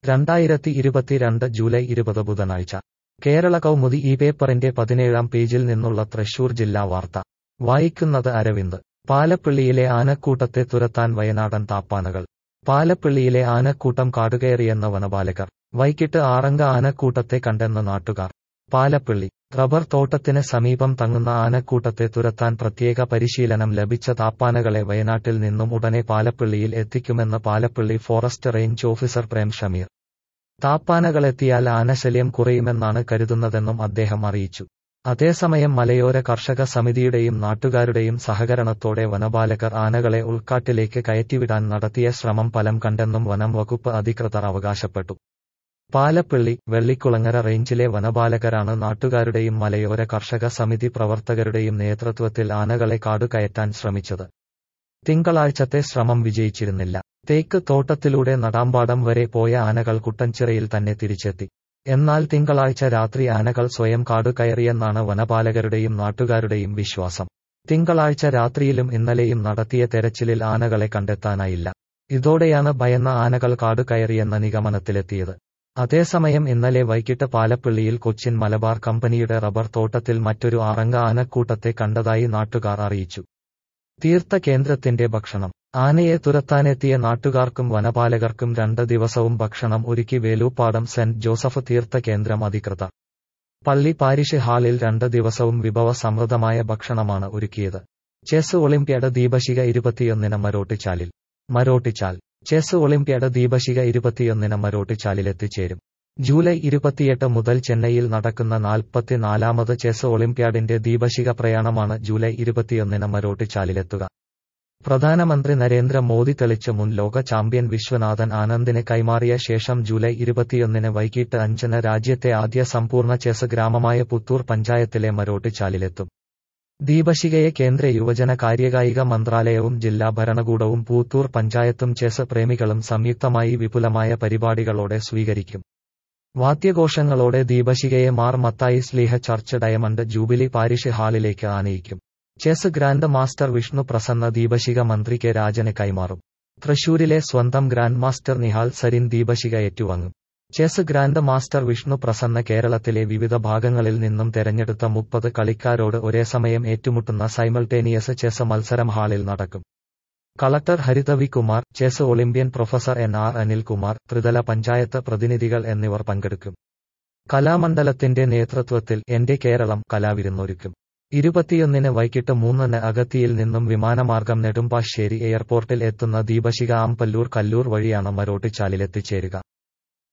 രണ്ടായിരത്തി ഇരുപത്തിരണ്ട് ജൂലൈ ഇരുപത് ബുധനാഴ്ച കേരള കൗമുദി ഈ പേപ്പറിന്റെ പതിനേഴാം പേജിൽ നിന്നുള്ള തൃശൂർ ജില്ലാ വാർത്ത വായിക്കുന്നത് അരവിന്ദ് പാലപ്പിള്ളിയിലെ ആനക്കൂട്ടത്തെ തുരത്താൻ വയനാടൻ താപ്പാനകൾ പാലപ്പിള്ളിയിലെ ആനക്കൂട്ടം കാടുകയറിയെന്ന വനപാലകർ വൈകിട്ട് ആറംഗ ആനക്കൂട്ടത്തെ കണ്ടെന്ന് നാട്ടുകാർ പാലപ്പിള്ളി റബ്ബർ തോട്ടത്തിന് സമീപം തങ്ങുന്ന ആനക്കൂട്ടത്തെ തുരത്താൻ പ്രത്യേക പരിശീലനം ലഭിച്ച താപ്പാനകളെ വയനാട്ടിൽ നിന്നും ഉടനെ പാലപ്പിള്ളിയിൽ എത്തിക്കുമെന്ന് Palappilly forest range officer Prem Shameer താപ്പാനകളെത്തിയാൽ ആനശല്യം കുറയുമെന്നാണ് കരുതുന്നതെന്നും അദ്ദേഹം അറിയിച്ചു അതേസമയം മലയോര കർഷക സമിതിയുടെയും നാട്ടുകാരുടെയും സഹകരണത്തോടെ വനപാലകർ ആനകളെ ഉൾക്കാട്ടിലേക്ക് കയറ്റിവിടാൻ നടത്തിയ ശ്രമം ഫലം കണ്ടെന്നും വനം വകുപ്പ് അധികൃതർ അവകാശപ്പെട്ടു പാലപ്പിള്ളി വെള്ളിക്കുളങ്ങര റേഞ്ചിലെ വനപാലകരാണ് നാട്ടുകാരുടെയും മലയോര കർഷക സമിതി പ്രവർത്തകരുടെയും നേതൃത്വത്തിൽ ആനകളെ കാടുകയറ്റാൻ ശ്രമിച്ചത് തിങ്കളാഴ്ചത്തെ ശ്രമം വിജയിച്ചിരുന്നില്ല തേക്ക് തോട്ടത്തിലൂടെ നടാമ്പാടം വരെ പോയ ആനകൾ കുട്ടൻചിറയിൽ തന്നെ തിരിച്ചെത്തി എന്നാൽ തിങ്കളാഴ്ച രാത്രി ആനകൾ സ്വയം കാടുകയറിയെന്നാണ് വനപാലകരുടെയും നാട്ടുകാരുടെയും വിശ്വാസം തിങ്കളാഴ്ച രാത്രിയിലും ഇന്നലെയും നടത്തിയ തെരച്ചിലിൽ ആനകളെ കണ്ടെത്താനായില്ല ഇതോടെയാണ് ഭയന്ന ആനകൾ കാടുകയറിയെന്ന നിഗമനത്തിലെത്തിയത് അതേസമയം ഇന്നലെ വൈകിട്ട് പാലപ്പിള്ളിയിൽ കൊച്ചിൻ മലബാർ കമ്പനിയുടെ റബ്ബർ തോട്ടത്തിൽ മറ്റൊരു ആറംഗ ആനക്കൂട്ടത്തെ കണ്ടതായി നാട്ടുകാർ അറിയിച്ചു തീർത്ഥ കേന്ദ്രത്തിന്റെ ഭക്ഷണം ആനയെ തുരത്താനെത്തിയ നാട്ടുകാർക്കും വനപാലകർക്കും രണ്ട് ദിവസവും ഭക്ഷണം ഒരുക്കി വേലൂപ്പാടം സെന്റ് ജോസഫ് തീർത്ഥ കേന്ദ്രം അധികൃതർ പള്ളി പാരിഷ് ഹാളിൽ രണ്ട് ദിവസവും വിഭവ സമൃദ്ധമായ ഭക്ഷണമാണ് ഒരുക്കിയത് ചെസ് ഒളിമ്പ്യാഡ് ദീപശിക ഇരുപത്തിയൊന്നിന് മരോട്ടിച്ചാലിൽ മരോട്ടിച്ചാൽ ചെസ് ഒളിമ്പ്യാഡ് ദീപശിക ഇരുപത്തിയൊന്നിന് മരോട്ടിച്ചാലിലെത്തിച്ചേരും ജൂലൈ ഇരുപത്തിയെട്ട് മുതൽ ചെന്നൈയിൽ നടക്കുന്ന നാൽപ്പത്തിനാലാമത് ചെസ് ഒളിമ്പ്യാഡിന്റെ ദീപശിക പ്രയാണമാണ് ജൂലൈ ഇരുപത്തിയൊന്നിന് മരോട്ടിച്ചാലിലെത്തുക പ്രധാനമന്ത്രി നരേന്ദ്ര മോദി തെളിച്ച മുൻ ലോക ചാമ്പ്യൻ വിശ്വനാഥൻ ആനന്ദിന് കൈമാറിയ ശേഷം ജൂലൈ ഇരുപത്തിയൊന്നിന് വൈകിട്ട് അഞ്ചിന് രാജ്യത്തെ ആദ്യ സമ്പൂർണ്ണ ചെസ് ഗ്രാമമായ പുത്തൂർ പഞ്ചായത്തിലെ മരോട്ടിച്ചാലിലെത്തും ദീപശികയെ കേന്ദ്ര യുവജന കാര്യകായിക മന്ത്രാലയവും ജില്ലാ ഭരണകൂടവും പൂത്തൂർ പഞ്ചായത്തും ചെസ് പ്രേമികളും സംയുക്തമായി വിപുലമായ പരിപാടികളോടെ സ്വീകരിക്കും വാദ്യഘോഷങ്ങളോടെ ദീപശികയെ Mar Mathai Sleeha church diamond jubilee parish ഹാളിലേക്ക് ആനയിക്കും chess grand master Vishnu Prasanna ദീപശിക മന്ത്രി കെ രാജന് കൈമാറും തൃശൂരിലെ സ്വന്തം ഗ്രാൻഡ് മാസ്റ്റർ നിഹാൽ സരിൻ ദീപശിക ഏറ്റുവാങ്ങും chess grand master Vishnu Prasanna കേരളത്തിലെ വിവിധ ഭാഗങ്ങളിൽ നിന്നും തെരഞ്ഞെടുത്ത മുപ്പത് കളിക്കാരോട് ഒരേ സമയം ഏറ്റുമുട്ടുന്ന സൈമൾട്ടേനിയസ് ചെസ് മത്സരം ഹാളിൽ നടക്കും collector Haritha V Kumar chess Olympian professor N R Anilkumar ത്രിതല പഞ്ചായത്ത് പ്രതിനിധികൾ എന്നിവർ പങ്കെടുക്കും കലാമണ്ഡലത്തിന്റെ നേതൃത്വത്തിൽ എന്റെ കേരളം കലാവിരുന്നൊരുക്കും ഇരുപത്തിയൊന്നിന് വൈകിട്ട് മൂന്നിന് അഗത്തിയിൽ നിന്നും വിമാനമാർഗം നെടുമ്പാശ്ശേരി എയർപോർട്ടിൽ എത്തുന്ന ദീപശിക ആമ്പല്ലൂർ കല്ലൂർ വഴിയാണ് മരോട്ടിച്ചാലിലെത്തിച്ചേരുക